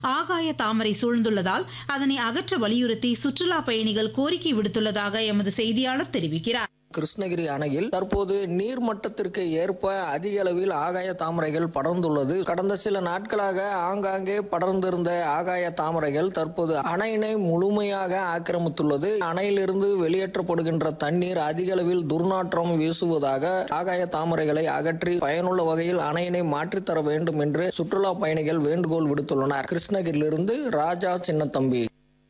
ஆகாய தாமரை சூழ்ந்துள்ளதால் அதனை அகற்ற வலியுறுத்தி சுற்றுலா பயணிகள் கோரிக்கை விடுத்துள்ளதாக எமது செய்தியாளர் தெரிவிக்கிறார் கிருஷ்ணகிரி அணையில் தற்போது நீர் மட்டத்திற்கு ஏற்ப அதிக அளவில் ஆகாய தாமரைகள் படர்ந்துள்ளது கடந்த சில நாட்களாக ஆங்காங்கே படர்ந்திருந்த ஆகாய தாமரைகள் தற்போது அணையினை முழுமையாக ஆக்கிரமித்துள்ளது அணையிலிருந்து வெளியேற்றப்படுகின்ற தண்ணீர் அதிக அளவில் துர்நாற்றம் வீசுவதாக ஆகாய தாமரைகளை அகற்றி பயனுள்ள வகையில் அணையினை மாற்றித்தர வேண்டும் என்று சுற்றுலா பயணிகள் வேண்டுகோள் விடுத்துள்ளனர் கிருஷ்ணகிரியிலிருந்து ராஜா சின்னத்தம்பி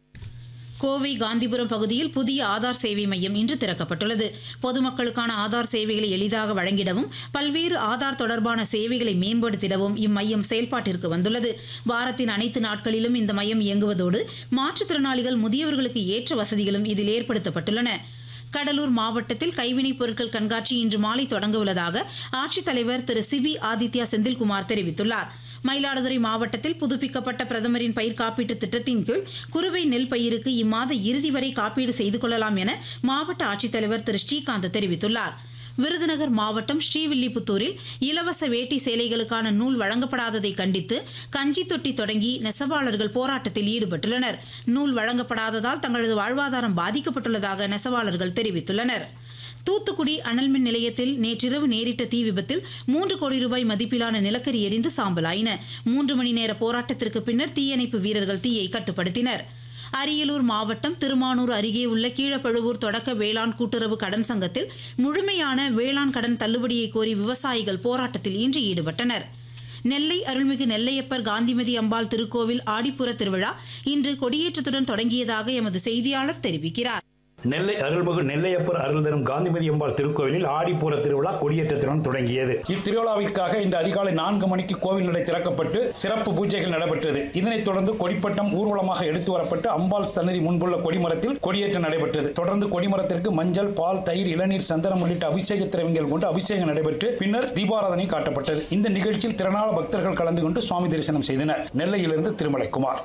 கோவை காந்திபுரம் பகுதியில் புதிய ஆதார் சேவை மையம் இன்று திறக்கப்பட்டுள்ளது பொதுமக்களுக்கான ஆதார் சேவைகளை எளிதாக வழங்கிடவும் பல்வேறு ஆதார் தொடர்பான சேவைகளை மேம்படுத்திடவும் இம்மையம் செயல்பாட்டிற்கு வந்துள்ளது வாரத்தின் அனைத்து நாட்களிலும் இந்த மையம் இயங்குவதோடு மாற்றுத்திறனாளிகள் முதியவர்களுக்கு ஏற்ற வசதிகளும் இதில் ஏற்படுத்தப்பட்டுள்ளன கடலூர் மாவட்டத்தில் கைவினைப் பொருட்கள் கண்காட்சி இன்று மாலை தொடங்க உள்ளதாக ஆட்சித்தலைவர் திரு சிபி ஆதித்யா செந்தில்குமார் தெரிவித்துள்ளார் மயிலாடுதுறை மாவட்டத்தில் புதுப்பிக்கப்பட்ட பிரதமரின் பயிர் காப்பீட்டு திட்டத்தின் கீழ் குறுவை நெல் பயிருக்கு இம்மாத இறுதி வரை காப்பீடு செய்து கொள்ளலாம் என மாவட்ட ஆட்சித்தலைவர் திரு ஸ்ரீகாந்த் தெரிவித்துள்ளார் விருதுநகர் மாவட்டம் ஸ்ரீவில்லிபுத்தூரில் இலவச வேட்டி சேலைகளுக்கான நூல் வழங்கப்படாததை கண்டித்து கஞ்சி தொட்டி தொடங்கி நெசவாளர்கள் போராட்டத்தில் ஈடுபட்டுள்ளனர் நூல் வழங்கப்படாததால் தங்களது வாழ்வாதாரம் பாதிக்கப்பட்டுள்ளதாக நெசவாளர்கள் தெரிவித்துள்ளனர் தூத்துக்குடி அனல்மின் நிலையத்தில் நேற்றிரவு நேரிட்ட தீ விபத்தில் மூன்று கோடி ரூபாய் மதிப்பிலான நிலக்கரி எரிந்து சாம்பலாயின மூன்று மணி நேர போராட்டத்திற்கு பின்னர் தீயணைப்பு வீரர்கள் தீயை கட்டுப்படுத்தினர் அரியலூர் மாவட்டம் திருமானூர் அருகே உள்ள கீழப்பழுவூர் தொடக்க வேளாண் கூட்டுறவு கடன் சங்கத்தில் முழுமையான வேளாண் கடன் தள்ளுபடியை கோரி விவசாயிகள் போராட்டத்தில் இன்று ஈடுபட்டனர் நெல்லை அருள்மிகு நெல்லையப்பர் காந்திமதி அம்பாள் திருக்கோவில் ஆடிப்புற திருவிழா இன்று கொடியேற்றத்துடன் தொடங்கியதாக எமது செய்தியாளர் தெரிவிக்கிறார் நெல்லை அருள்மிகு நெல்லையப்பர் அருள் தரும் காந்திமதி அம்பாள் திருக்கோவிலில் ஆடிப்பூர திருவிழா கொடியேற்றத்துடன் தொடங்கியது இத்திருவிழாவிற்காக இன்று அதிகாலை நான்கு மணிக்கு கோவில் நடை திறக்கப்பட்டு சிறப்பு பூஜைகள் நடைபெற்றது இதனைத் தொடர்ந்து கொடிப்பட்டம் ஊர்வலமாக எடுத்து வரப்பட்டு அம்பாள் சன்னதி முன்புள்ள கொடிமரத்தில் கொடியேற்றம் நடைபெற்றது தொடர்ந்து கொடிமரத்திற்கு மஞ்சள் பால் தயிர் இளநீர் சந்தனம் உள்ளிட்ட அபிஷேக திரவியங்கள் கொண்டு அபிஷேகம் நடைபெற்று பின்னர் தீபாராதனை காட்டப்பட்டது இந்த நிகழ்ச்சியில் திரளான பக்தர்கள் கலந்து கொண்டு சுவாமி தரிசனம் செய்தனர் நெல்லையிலிருந்து திருமலைக்குமார்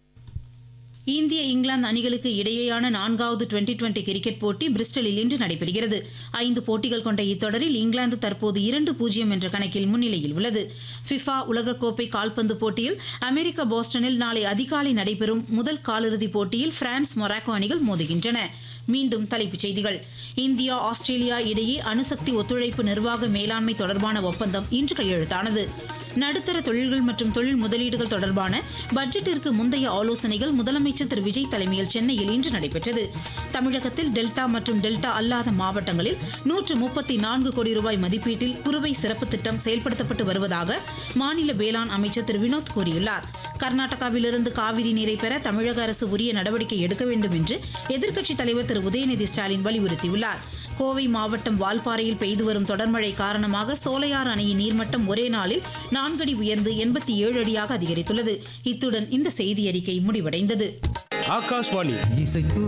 இந்திய இங்கிலாந்து அணிகளுக்கு இடையேயான நான்காவது டுவெண்டி டுவெண்டி கிரிக்கெட் போட்டி பிரிஸ்டலில் இன்று நடைபெறுகிறது ஐந்து போட்டிகள் கொண்ட இத்தொடரில் இங்கிலாந்து தற்போது இரண்டு பூஜ்ஜியம் என்ற கணக்கில் முன்னிலையில் உள்ளது ஃபிஃபா உலகக்கோப்பை கால்பந்து போட்டியில் அமெரிக்க போஸ்டனில் நாளை அதிகாலை நடைபெறும் முதல் காலிறுதிப் போட்டியில் பிரான்ஸ் மொராக்கோ அணிகள் மோதுகின்றன மீண்டும் தலைப்புச் செய்திகள் இந்தியா ஆஸ்திரேலியா இடையே அணுசக்தி ஒத்துழைப்பு நிர்வாக மேலாண்மை தொடர்பான ஒப்பந்தம் இன்று கையெழுத்தானது நடுத்தர தொழில்கள் மற்றும் தொழில் முதலீடுகள் தொடர்பான பட்ஜெட்டிற்கு முந்தைய ஆலோசனைகள் முதலமைச்சர் திரு விஜய் தலைமையில் சென்னையில் இன்று நடைபெற்றது தமிழகத்தில் டெல்டா மற்றும் டெல்டா அல்லாத மாவட்டங்களில் நூற்று முப்பத்தி நான்கு கோடி ரூபாய் மதிப்பீட்டில் குறுவை சிறப்பு திட்டம் செயல்படுத்தப்பட்டு வருவதாக மாநில வேளாண் அமைச்சர் திரு வினோத் கூறியுள்ளார் கர்நாடகாவிலிருந்து காவிரி நீரை பெற தமிழக அரசு உரிய நடவடிக்கை எடுக்க வேண்டும் என்று எதிர்க்கட்சித் தலைவர் திரு உதயநிதி ஸ்டாலின் வலியுறுத்தியுள்ளார் கோவை மாவட்டம் வால்பாறையில் பெய்து வரும் தொடர்மழை காரணமாக சோலையார் அணையின் நீர்மட்டம் ஒரே நாளில் நான்கடி உயர்ந்து எண்பத்தி ஏழு அடியாக அதிகரித்துள்ளது இத்துடன் இந்த செய்தி அறிக்கை முடிவடைந்தது ஆகாஷ்வாணி இசைத்து